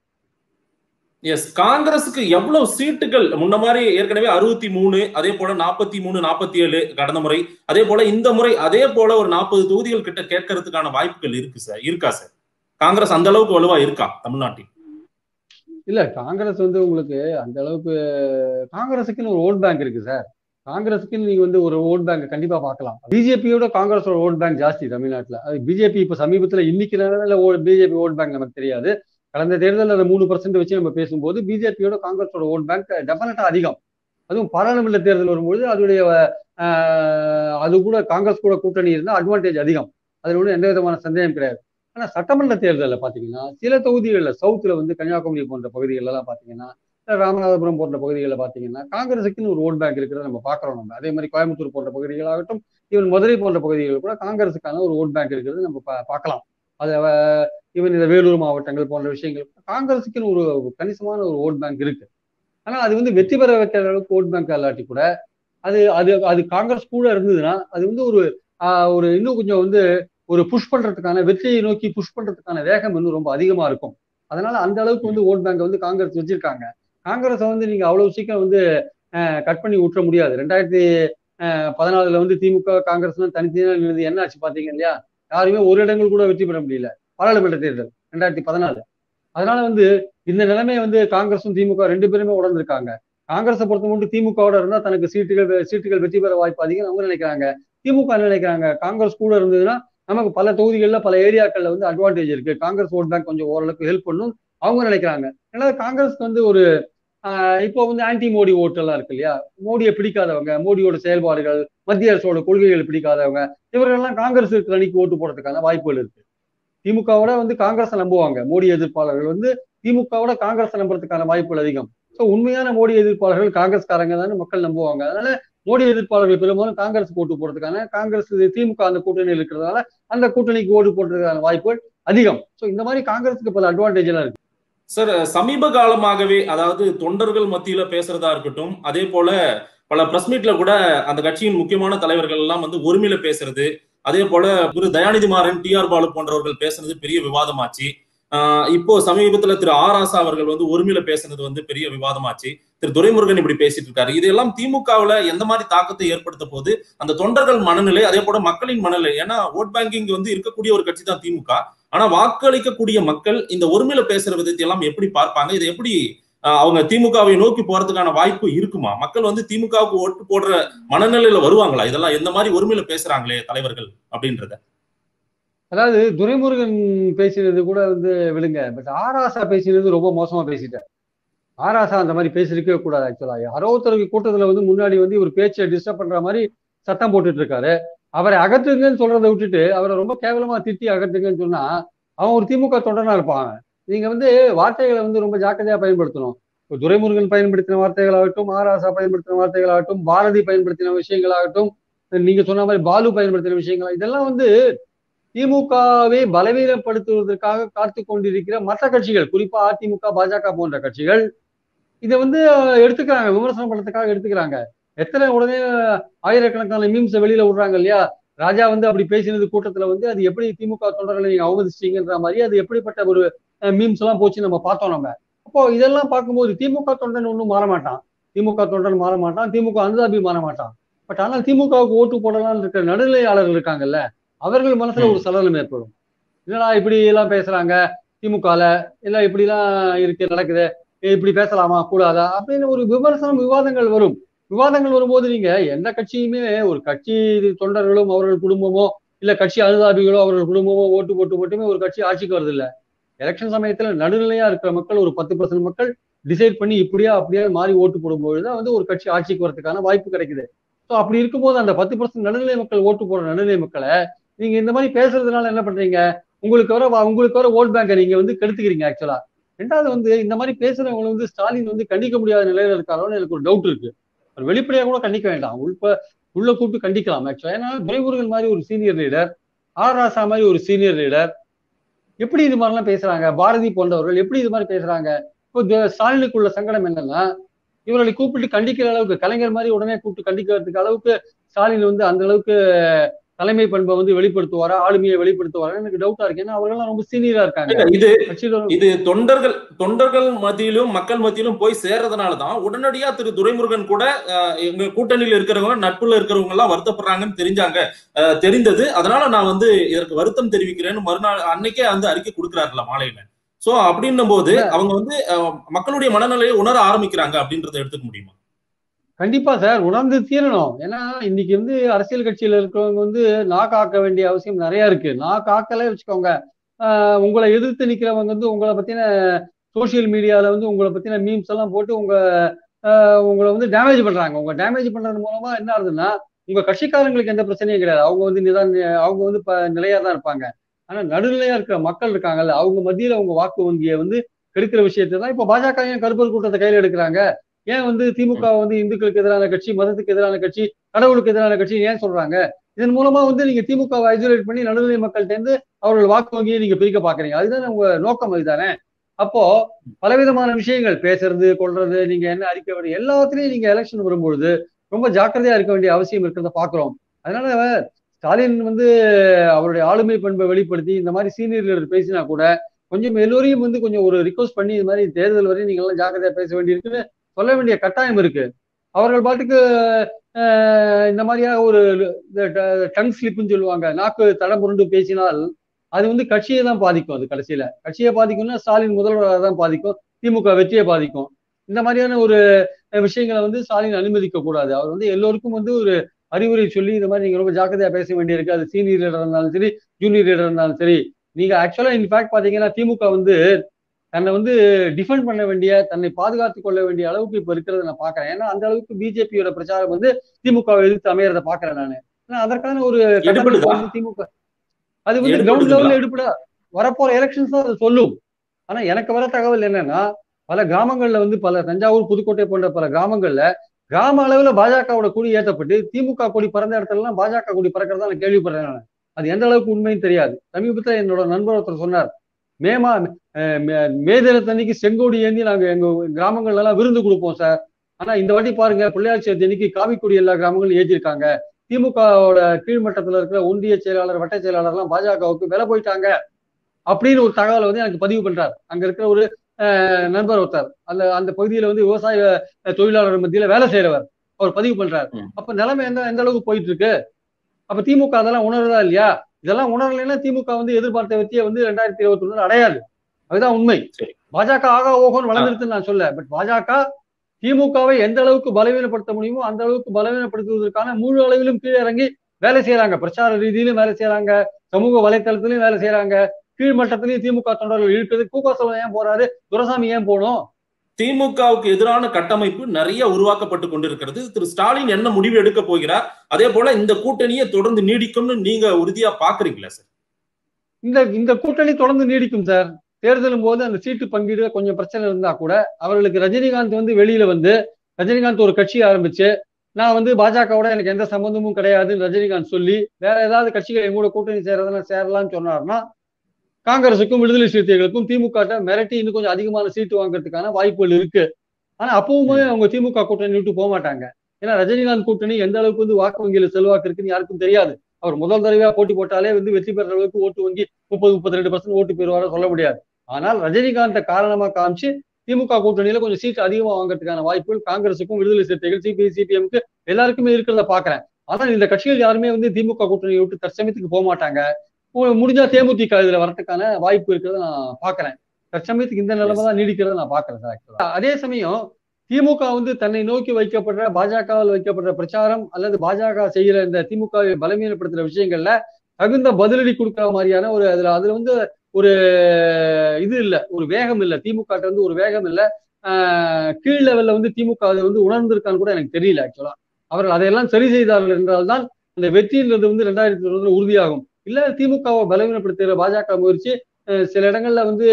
எஸ் காங்கிரஸுக்கு எவ்வளவு சீட்டுகள் முன்ன மாதிரி ஏற்கனவே அறுபத்தி மூணு அதே போல நாற்பத்தி மூணு நாற்பத்தி ஏழு கடந்த முறை அதே போல இந்த முறை அதே போல ஒரு நாற்பது தொகுதிகள் கிட்ட கேட்கறதுக்கான வாய்ப்புகள் இருக்கு சார் இருக்கா சார் காங்கிரஸ் அந்த அளவுக்கு வலுவா இருக்கா தமிழ்நாட்டில் இல்ல காங்கிரஸ் வந்து உங்களுக்கு அந்த அளவுக்கு காங்கிரஸுக்குன்னு ஒரு ஓட் பேங்க் இருக்கு சார் காங்கிரஸுக்குன்னு நீங்க வந்து ஒரு ஓட் பேங்க் கண்டிப்பா பார்க்கலாம் பிஜேபியோட காங்கிரஸோட ஓட் பேங்க் ஜாஸ்தி தமிழ்நாட்டுல அது பிஜேபி இப்ப சமீபத்துல இன்னைக்கு நிலையில பிஜேபி ஓட் பேங்க் நமக்கு தெரியாது கடந்த தேர்தலில் அந்த மூணு பர்சன்ட் வச்சு நம்ம பேசும்போது பிஜேபியோட காங்கிரஸோட ஓட் பேங்க் டெஃபினட்டா அதிகம் அதுவும் பாராளுமன்ற தேர்தல் வரும்பொழுது அதோடைய ஆஹ், அது கூட காங்கிரஸ் கூட கூட்டணி இருந்தால் அட்வான்டேஜ் அதிகம் அதில் ஒன்றும் எந்த விதமான சந்தேகம் கிடையாது ஆனா சட்டமன்ற தேர்தலில் பார்த்தீங்கன்னா சில தொகுதிகளில் சவுத்தில் வந்து கன்னியாகுமரி போன்ற பகுதிகளெல்லாம் பார்த்தீங்கன்னா இல்ல ராமநாதபுரம் போன்ற பகுதிகளில் பார்த்தீங்கன்னா காங்கிரஸுக்குன்னு ஒரு ஓட் பேங்க் இருக்கிறத நம்ம பார்க்குறோம் நம்ம அதே மாதிரி கோயம்புத்தூர் போன்ற பகுதிகளாகட்டும் ஈவன் மதுரை போன்ற பகுதிகளில் கூட காங்கிரஸுக்கான ஒரு ஓட் பேங்க் இருக்கிறது நம்ம பா- பார்க்கலாம் அது அஹ், ஈவன் இந்த வேலூர் மாவட்டங்கள் போன்ற விஷயங்கள் காங்கிரஸுக்குன்னு ஒரு கணிசமான ஒரு ஓட் பேங்க் இருக்கு ஆனா அது வந்து வெற்றி பெற வைக்கிற அளவுக்கு ஓட் பேங்க் இல்லாட்டி கூட அது அது அது காங்கிரஸ் கூட இருந்ததுன்னா அது வந்து ஒரு ஆஹ், ஒரு இன்னும் கொஞ்சம் வந்து ஒரு புஷ் பண்றதுக்கான வெற்றியை நோக்கி புஷ் பண்றதுக்கான வேகம் இன்னும் ரொம்ப அதிகமா இருக்கும் அதனால அந்த அளவுக்கு வந்து ஓட் பேங்க் வந்து காங்கிரஸ் வச்சிருக்காங்க காங்கிரஸை வந்து நீங்க அவ்வளவு சீக்கிரம் வந்து கட் பண்ணி விட்டுற முடியாது ரெண்டாயிரத்தி பதினாலுல வந்து திமுக காங்கிரஸ் தனித்தனியாக நின்றது என்ன ஆச்சு பாத்தீங்க இல்லையா யாருமே ஒரு இடங்கள் கூட வெற்றி பெற முடியல பாராளுமன்ற தேர்தல் ரெண்டாயிரத்தி பதினாலு அதனால வந்து இந்த நிலைமையை வந்து காங்கிரஸும் திமுக ரெண்டு பேருமே உணர்ந்திருக்காங்க காங்கிரஸை பொறுத்த மட்டும் திமுகவோட இருந்தா தனக்கு சீட்டுகள் சீட்டுகள் வெற்றி பெற வாய்ப்பு அதிகம் அவங்க நினைக்கிறாங்க திமுக என்ன நினைக்கிறாங்க காங்கிரஸ் கூட இருந்ததுன்னா நமக்கு பல தொகுதிகளில் பல ஏரியாக்கள்ல வந்து அட்வான்டேஜ் இருக்கு காங்கிரஸ் ஓட் பேங்க் கொஞ்சம் ஓரளவுக்கு ஹெல்ப் பண்ணும் அவங்க நினைக்கிறாங்க ஏன்னா காங்கிரஸ்க்கு வந்து ஒரு ஆஹ் இப்போ வந்து ஆன்டி மோடி ஓட்டு எல்லாம் இருக்கு இல்லையா மோடியை பிடிக்காதவங்க மோடியோட செயல்பாடுகள் மத்திய அரசோட கொள்கைகள் பிடிக்காதவங்க இவர்கள்லாம் காங்கிரஸ் இருக்கிற அணிக்கு ஓட்டு போடுறதுக்கான வாய்ப்புகள் இருக்கு திமுகவோட வந்து காங்கிரஸை நம்புவாங்க மோடி எதிர்ப்பாளர்கள் வந்து திமுகவோட காங்கிரஸை நம்புறதுக்கான வாய்ப்புகள் அதிகம் ஸோ உண்மையான மோடி எதிர்ப்பாளர்கள் காங்கிரஸ்காரங்க தானே மக்கள் நம்புவாங்க அதனால மோடி எதிர்ப்பாளர்கள் பெரும்பாலும் காங்கிரஸ் ஓட்டு போடுறதுக்கான காங்கிரஸ் திமுக அந்த கூட்டணியில் இருக்கிறதால அந்த கூட்டணிக்கு ஓட்டு போடுறதுக்கான வாய்ப்புகள் அதிகம் ஸோ இந்த மாதிரி காங்கிரஸுக்கு பல அட்வான்டேஜ் எல்லாம் இருக்கு சார் சமீப காலமாகவே அதாவது தொண்டர்கள் மத்தியில பேசுறதா இருக்கட்டும் அதே போல பல பிரஸ் மீட்ல கூட அந்த கட்சியின் முக்கியமான தலைவர்கள் எல்லாம் வந்து ஒருமையில பேசுறது அதே போல திரு தயாநிதி மாறன் டி ஆர் பாலு போன்றவர்கள் பேசுனது பெரிய விவாதமாச்சு ஆஹ் இப்போ சமீபத்துல திரு ஆர் ஆசா அவர்கள் வந்து ஒருமையில பேசுனது வந்து பெரிய விவாதமாச்சு திரு துரைமுருகன் இப்படி பேசிட்டு இருக்காரு இதெல்லாம் திமுகவுல எந்த மாதிரி தாக்கத்தை ஏற்படுத்த போது அந்த தொண்டர்கள் மனநிலை அதே போல மக்களின் மனநிலை ஏன்னா ஓட் பேங்கிங் வந்து இருக்கக்கூடிய ஒரு கட்சி தான் திமுக ஆனா வாக்களிக்கக்கூடிய மக்கள் இந்த ஒருமையில பேசுற விதத்தை எல்லாம் எப்படி பார்ப்பாங்க இதை எப்படி ஆஹ், அவங்க திமுகவை நோக்கி போறதுக்கான வாய்ப்பு இருக்குமா மக்கள் வந்து திமுகவுக்கு ஓட்டு போடுற மனநிலையில வருவாங்களா இதெல்லாம் எந்த மாதிரி ஒருமையில பேசுறாங்களே தலைவர்கள் அப்படின்றத அதாவது துரைமுருகன் பேசினது கூட வந்து விடுங்க பட் ஆராசா பேசினது ரொம்ப மோசமா பேசிட்டார் ஆராசா அந்த மாதிரி பேசிருக்கவே கூடாது ஆக்சுவலா யாரோ ஒருத்தருக்கு கூட்டத்துல வந்து முன்னாடி வந்து இவர் பேச்சை டிஸ்டர்ப் பண்ற மாதிரி சத்தம் போட்டுட்டு இருக்காரு அவரை அகற்றுங்கன்னு சொல்றதை விட்டுட்டு அவரை ரொம்ப கேவலமா திட்டி அகற்றுங்கன்னு சொன்னா அவன் ஒரு திமுக தொண்டனா இருப்பான் நீங்க வந்து வார்த்தைகளை வந்து ரொம்ப ஜாக்கிரதையா பயன்படுத்தணும் இப்போ துரைமுருகன் பயன்படுத்தின வார்த்தைகளாகட்டும் ஆராசா பயன்படுத்தின வார்த்தைகளாகட்டும் பாரதி பயன்படுத்தின விஷயங்களாகட்டும் நீங்க சொன்ன மாதிரி பாலு பயன்படுத்தின விஷயங்கள் இதெல்லாம் வந்து திமுகவை பலவீனப்படுத்துவதற்காக காத்து கொண்டிருக்கிற மற்ற கட்சிகள் குறிப்பா அதிமுக பாஜக போன்ற கட்சிகள் இதை வந்து அஹ், எடுத்துக்கிறாங்க விமர்சனம் பண்றதுக்காக எடுத்துக்கிறாங்க எத்தனை உடனே ஆயிரக்கணக்கான மீம்ஸை வெளியில விடுறாங்க இல்லையா ராஜா வந்து அப்படி பேசினது கூட்டத்துல வந்து அது எப்படி திமுக தொண்டர்களை நீங்க அவமதிச்சிட்டீங்கன்ற மாதிரி அது எப்படிப்பட்ட ஒரு மீம்ஸ் எல்லாம் போச்சு நம்ம பார்த்தோம் நம்ம அப்போ இதெல்லாம் பார்க்கும்போது திமுக தொண்டன் ஒன்றும் மாற மாட்டான் திமுக தொண்டன் மாற மாட்டான் திமுக அனுதாபி மாற மாட்டான் பட் ஆனால் திமுகவுக்கு ஓட்டு போடலாம்னு இருக்கிற நடுநிலையாளர்கள் இருக்காங்கல்ல அவர்கள் மனசுல ஒரு சலனம் ஏற்படும் என்னடா இப்படி எல்லாம் பேசுறாங்க திமுகல எல்லாம் இப்படி எல்லாம் இருக்கு நடக்குது இப்படி பேசலாமா கூடாதா அப்படின்னு ஒரு விமர்சனம் விவாதங்கள் வரும் விவாதங்கள் வரும்போது நீங்க எந்த கட்சியுமே ஒரு கட்சி தொண்டர்களும் அவர்கள் குடும்பமோ இல்ல கட்சி அனுதாபிகளோ அவர்கள் குடும்பமோ ஓட்டு போட்டு மட்டுமே ஒரு கட்சி ஆட்சிக்கு வருது இல்ல எலெக்ஷன் சமயத்துல நடுநிலையா இருக்கிற மக்கள் ஒரு பத்து பர்சன்ட் மக்கள் டிசைட் பண்ணி இப்படியா அப்படியா மாறி ஓட்டு போடும்போது தான் வந்து ஒரு கட்சி ஆட்சிக்கு வரதுக்கான வாய்ப்பு கிடைக்குது ஸோ அப்படி இருக்கும்போது அந்த பத்து பர்சன்ட் நடுநிலை மக்கள் ஓட்டு போடுற நடுநிலை மக்களை நீங்க இந்த மாதிரி பேசுறதுனால என்ன பண்றீங்க உங்களுக்கு வர உங்களுக்கு வர ஓட் பேங்கை நீங்க வந்து கெடுத்துக்கிறீங்க ஆக்சுவலா ரெண்டாவது வந்து இந்த மாதிரி பேசுறவங்க வந்து ஸ்டாலின் வந்து கண்டிக்க முடியாத நிலையில இருக்காரோன்னு எனக்கு ஒரு டவுட் இருக்கு ஒரு வெளிப்படையா கூட கண்டிக்க வேண்டாம் உள்ப உள்ள கூப்பிட்டு கண்டிக்கலாம் ஆக்சுவலா ஏன்னா துரைமுருகன் மாதிரி ஒரு சீனியர் லீடர் ஆர் ராசா மாதிரி ஒரு சீனியர் லீடர் எப்படி இது மாதிரிலாம் பேசுறாங்க பாரதி போன்றவர்கள் எப்படி இது மாதிரி பேசுறாங்க இப்போ த- ஸ்டாலினுக்குள்ள சங்கடம் என்னன்னா இவர்களை கூப்பிட்டு கண்டிக்கிற அளவுக்கு கலைஞர் மாதிரி உடனே கூப்பிட்டு கண்டிக்கிறதுக்கு அளவுக்கு ஸ்டாலின் வந்து அந்த அளவுக்கு தலைமை பண்பை வந்து வெளிப்படுத்துவாரா ஆளுமையை வெளிப்படுத்துவாரா எனக்கு டவுட்டா இருக்கு ஏன்னா அவர்கள்லாம் ரொம்ப சீனியரா இருக்காங்க இது கட்சியில இது தொண்டர்கள் தொண்டர்கள் மத்தியிலும் மக்கள் மத்தியிலும் போய் சேர்றதுனால தான் உடனடியா திரு துரைமுருகன் கூட அஹ், எங்க கூட்டணியில் இருக்கிறவங்க நட்புல இருக்கிறவங்க எல்லாம் வருத்தப்படுறாங்கன்னு தெரிஞ்சாங்க அஹ், தெரிந்தது அதனால நான் வந்து இதற்கு வருத்தம் தெரிவிக்கிறேன்னு மறுநாள் அன்னைக்கே வந்து அறிக்கை கொடுக்கிறாருல மாலையில சோ அப்படின்னும் போது அவங்க வந்து அஹ், மக்களுடைய மனநிலையை உணர ஆரம்பிக்கிறாங்க அப்படின்றத எடுத்துக்க முடியுமா கண்டிப்பா சார் உணர்ந்து தீரணும் ஏன்னா இன்னைக்கு வந்து அரசியல் கட்சியில இருக்கிறவங்க வந்து நான் காக்க வேண்டிய அவசியம் நிறைய இருக்கு நான் காக்கல வச்சுக்கோங்க ஆஹ் உங்களை எதிர்த்து நிக்கிறவங்க வந்து உங்களை பத்தின சோசியல் மீடியால வந்து உங்களை பத்தின மீம்ஸ் எல்லாம் போட்டு உங்க ஆஹ் உங்களை வந்து டேமேஜ் பண்றாங்க உங்க டேமேஜ் பண்றது மூலமா என்ன ஆகுதுன்னா உங்க கட்சிக்காரங்களுக்கு எந்த பிரச்சனையும் கிடையாது அவங்க வந்து நிதான் அவங்க வந்து இப்ப நிலையா தான் இருப்பாங்க ஆனா நடுநிலையா இருக்கிற மக்கள் இருக்காங்கல்ல அவங்க மத்தியில உங்க வாக்கு வங்கியை வந்து கெடுக்கிற விஷயத்தை தான் இப்ப பாஜக ஏன் கருப்பர் கூட்டத்தை கையில எடுக்கிறாங்க ஏன் வந்து திமுக வந்து இந்துக்களுக்கு எதிரான கட்சி மதத்துக்கு எதிரான கட்சி கடவுளுக்கு எதிரான கட்சி ஏன் சொல்றாங்க இதன் மூலமா வந்து நீங்க திமுகவை ஐசோலேட் பண்ணி நடுநிலை மக்கள்கிட்ட இருந்து அவர்கள் வாக்கு வங்கியை நீங்க பிரிக்க பாக்குறீங்க அதுதான் உங்க நோக்கம் அதுதானே அப்போ பலவிதமான விஷயங்கள் பேசுறது கொள்றது நீங்க என்ன அறிக்கை வேண்டிய எல்லாத்துலயும் நீங்க எலெக்ஷன் வரும்பொழுது ரொம்ப ஜாக்கிரதையா இருக்க வேண்டிய அவசியம் இருக்கிறத பாக்குறோம் அதனால ஸ்டாலின் வந்து அவருடைய ஆளுமை பண்பை வெளிப்படுத்தி இந்த மாதிரி சீனியர் லீடர் பேசினா கூட கொஞ்சம் எல்லோரையும் வந்து கொஞ்சம் ஒரு ரிக்வஸ்ட் பண்ணி இது மாதிரி தேர்தல் வரையும் நீங்க எல்லாம் ஜாக்கிரதையா பேச வேண்டியிருக்குன்னு சொல்ல வேண்டிய கட்டாயம் இருக்கு அவர்கள் பாட்டுக்கு அஹ், இந்த மாதிரியா ஒரு டங் ஸ்லிப்னு சொல்லுவாங்க நாக்கு தடம் புரண்டு பேசினால் அது வந்து கட்சியை தான் பாதிக்கும் அது கடைசியில கட்சியை பாதிக்கும்னா ஸ்டாலின் முதல்வராக தான் பாதிக்கும் திமுக வெற்றியை பாதிக்கும் இந்த மாதிரியான ஒரு அஹ், விஷயங்களை வந்து ஸ்டாலின் அனுமதிக்க கூடாது அவர் வந்து எல்லோருக்கும் வந்து ஒரு அறிவுரை சொல்லி இந்த மாதிரி நீங்க ரொம்ப ஜாக்கிரதையா பேச வேண்டியிருக்கு அது சீனியர் லீடர் இருந்தாலும் சரி ஜூனியர் லீடர் இருந்தாலும் சரி நீங்க ஆக்சுவலா இன்ஃபேக்ட் பாத்தீங்கன்னா திமுக வந்து தன்னை வந்து டிஃபெண்ட் பண்ண வேண்டிய தன்னை பாதுகாத்துக் கொள்ள வேண்டிய அளவுக்கு இப்ப இருக்கிறத நான் பாக்குறேன் ஏன்னா அந்த அளவுக்கு பிஜேபியோட பிரச்சாரம் வந்து திமுகவை எதிர்த்து அமையறத பாக்குறேன் நானு ஆனா அதற்கான ஒரு கட்டமைப்பு எடுபடுதா? வந்து திமுக அது வந்து கிரவுண்ட் எடுபடுதுங்களா? லெவல்ல எடுப்பட வரப்போற எலெக்ஷன்ஸ் தான் அது சொல்லும் ஆனா எனக்கு வர தகவல் என்னன்னா பல கிராமங்கள்ல வந்து பல தஞ்சாவூர் புதுக்கோட்டை போன்ற பல கிராமங்கள்ல கிராம அளவுல பாஜகவோட கொடி ஏற்றப்பட்டு திமுக கொடி பறந்த இடத்துல எல்லாம் பாஜக கொடி பறக்கிறதா நான் கேள்விப்படுறேன் நான் அது எந்த அளவுக்கு உண்மைன்னு தெரியாது சமீபத்துல என்னோட நண்பர் ஒருத்தர் சொன்னார் மேமா அஹ் மே- மே தினத்தன்னைக்கு செங்கோடி ஏந்தி நாங்க எங்க கிராமங்கள்ல எல்லாம் விருந்து கொடுப்போம் சார் ஆனா இந்த வாட்டி பாருங்க பிள்ளையார் சேர்த்து அன்னைக்கு காவிக்குடி எல்லா கிராமங்களும் ஏற்றிருக்காங்க திமுகவோட கீழ்மட்டத்துல இருக்கிற ஒன்றிய செயலாளர் வட்ட செயலாளர் எல்லாம் பாஜகவுக்கு விலை போயிட்டாங்க அப்படின்னு ஒரு தகவலை வந்து எனக்கு பதிவு பண்றார் அங்க இருக்கிற ஒரு அஹ், நண்பர் ஒருத்தர் அந்த அந்த பகுதியில வந்து விவசாய அஹ், தொழிலாளர் மத்தியில வேலை செய்யறவர் அவர் பதிவு பண்றார் ம். அப்ப நிலைமை எந்த எந்த அளவுக்கு போயிட்டு இருக்கு அப்ப திமுக அதெல்லாம் உணர்றதா இல்லையா இதெல்லாம் உணரலைன்னா திமுக வந்து எதிர்பார்த்த வெற்றியை வந்து ரெண்டாயிரத்தி இருபத்தி ஒண்ணு அடையாது அதுதான் உண்மை சரி. பாஜக ஆகா ஓகோன்னு வளர்ந்துருக்குன்னு நான் சொல்ல பட் பாஜக திமுகவை எந்த அளவுக்கு பலவீனப்படுத்த முடியுமோ அந்த அளவுக்கு பலவீனப்படுத்துவதற்கான முழு அளவிலும் கீழே இறங்கி வேலை செய்யறாங்க பிரச்சார ரீதியிலும் வேலை செய்யறாங்க சமூக வலைத்தளத்திலையும் வேலை செய்யறாங்க கீழ்மட்டத்திலையும் திமுக தொண்டர்கள் இழுக்குது கூகா சொல்ல ஏன் போறாரு துரசாமி ஏன் போகணும் திமுகவுக்கு எதிரான கட்டமைப்பு நிறைய உருவாக்கப்பட்டு கொண்டிருக்கிறது திரு ஸ்டாலின் என்ன முடிவு எடுக்க போகிறார் அதே போல இந்த கூட்டணியை தொடர்ந்து நீடிக்கும்னு நீங்க உறுதியா பாக்குறீங்களா சார் இந்த இந்த கூட்டணி தொடர்ந்து நீடிக்கும் சார் தேர்தலும் போது அந்த சீட்டு பங்கீடு கொஞ்சம் பிரச்சனை இருந்தா கூட அவர்களுக்கு ரஜினிகாந்த் வந்து வெளியில வந்து ரஜினிகாந்த் ஒரு கட்சி ஆரம்பிச்சு நான் வந்து பாஜகவோட எனக்கு எந்த சம்பந்தமும் கிடையாதுன்னு ரஜினிகாந்த் சொல்லி வேற ஏதாவது கட்சிகள் எங்க கூட கூட்டணி சேரதுன்னா சேரலாம்னு சொன்னார்னா காங்கிரசுக்கும் விடுதலை சிறுத்தைகளுக்கும் திமுக ட்ட மிரட்டி இன்னும் கொஞ்சம் அதிகமான சீட்டு வாங்குறதுக்கான வாய்ப்புகள் இருக்கு ஆனா அப்பவுமே அவங்க திமுக கூட்டணி விட்டு போக மாட்டாங்க ஏன்னா ரஜினிகாந்த் கூட்டணி எந்த அளவுக்கு வந்து வாக்கு வங்கியில செல்வாக்கு இருக்குன்னு யாருக்கும் தெரியாது அவர் முதல் தடவையா போட்டி போட்டாலே வந்து வெற்றி பெற அளவுக்கு ஓட்டு வங்கி முப்பது முப்பத்தி ரெண்டு பர்சன்ட் ஓட்டு பெறுவார சொல்ல முடியாது ஆனால் ரஜினிகாந்தை காரணமா காமிச்சு திமுக கூட்டணியில கொஞ்சம் சீட் அதிகமா வாங்குறதுக்கான வாய்ப்புகள் காங்கிரசுக்கும் விடுதலை சிறுத்தைகள் சிபிஐ சிபிஎம்க்கு எல்லாருக்குமே இருக்கிறத பாக்குறேன் ஆனால் இந்த கட்சிகள் யாருமே வந்து திமுக கூட்டணியை விட்டு தற்சமயத்துக்கு போக மாட்டாங்க உ- முடிஞ்சா தேமுதிக இதுல வரதுக்கான வாய்ப்பு இருக்கிறத நான் பாக்குறேன் தற்சமயத்துக்கு இந்த நிலைமை தான் நீடிக்கிறத நான் பாக்குறேன் சார் actually. அதே சமயம் திமுக வந்து தன்னை நோக்கி வைக்கப்படுற பாஜகவில் வைக்கப்படுற பிரச்சாரம் அல்லது பாஜக செய்யற இந்த திமுகவை பலவீனப்படுத்துற விஷயங்கள்ல தகுந்த பதிலடி கொடுக்கிற மாதிரியான ஒரு அதுல அதுல வந்து ஒரு இது இல்ல ஒரு வேகம் இல்ல திமுக ட்ட வந்து ஒரு வேகம் இல்ல ஆஹ் கீழ் லெவல்ல வந்து திமுக அதை வந்து உணர்ந்திருக்கான்னு கூட எனக்கு தெரியல ஆக்சுவலா அவர்கள் அதையெல்லாம் சரி செய்தார்கள் என்றால்தான் அந்த வெற்றின்றது வந்து ரெண்டாயிரத்தி இருபதுல உறுதியாகும் இல்ல திமுகவை பலவீனப்படுத்துகிற பாஜக முயற்சி அஹ் சில இடங்கள்ல வந்து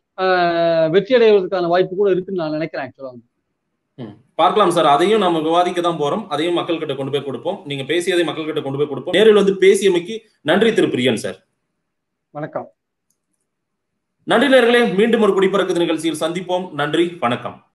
ஆஹ் வெற்றி அடைவதற்கான வாய்ப்பு கூட இருக்குன்னு நான் நினைக்கிறேன் ஆக்சுவலா ம். பார்க்கலாம் சார் அதையும் நம்ம விவாதிக்க தான் போறோம் அதையும் மக்கள் கிட்ட கொண்டு போய் கொடுப்போம் நீங்க பேசியதை மக்கள் கிட்ட கொண்டு போய் கொடுப்போம் நேரில் வந்து பேசியமைக்கு நன்றி திரு பிரியன் சார் வணக்கம் நன்றி நேர்களே மீண்டும் ஒரு குடிப்பறக்குது நிகழ்ச்சியில் சந்திப்போம் நன்றி வணக்கம்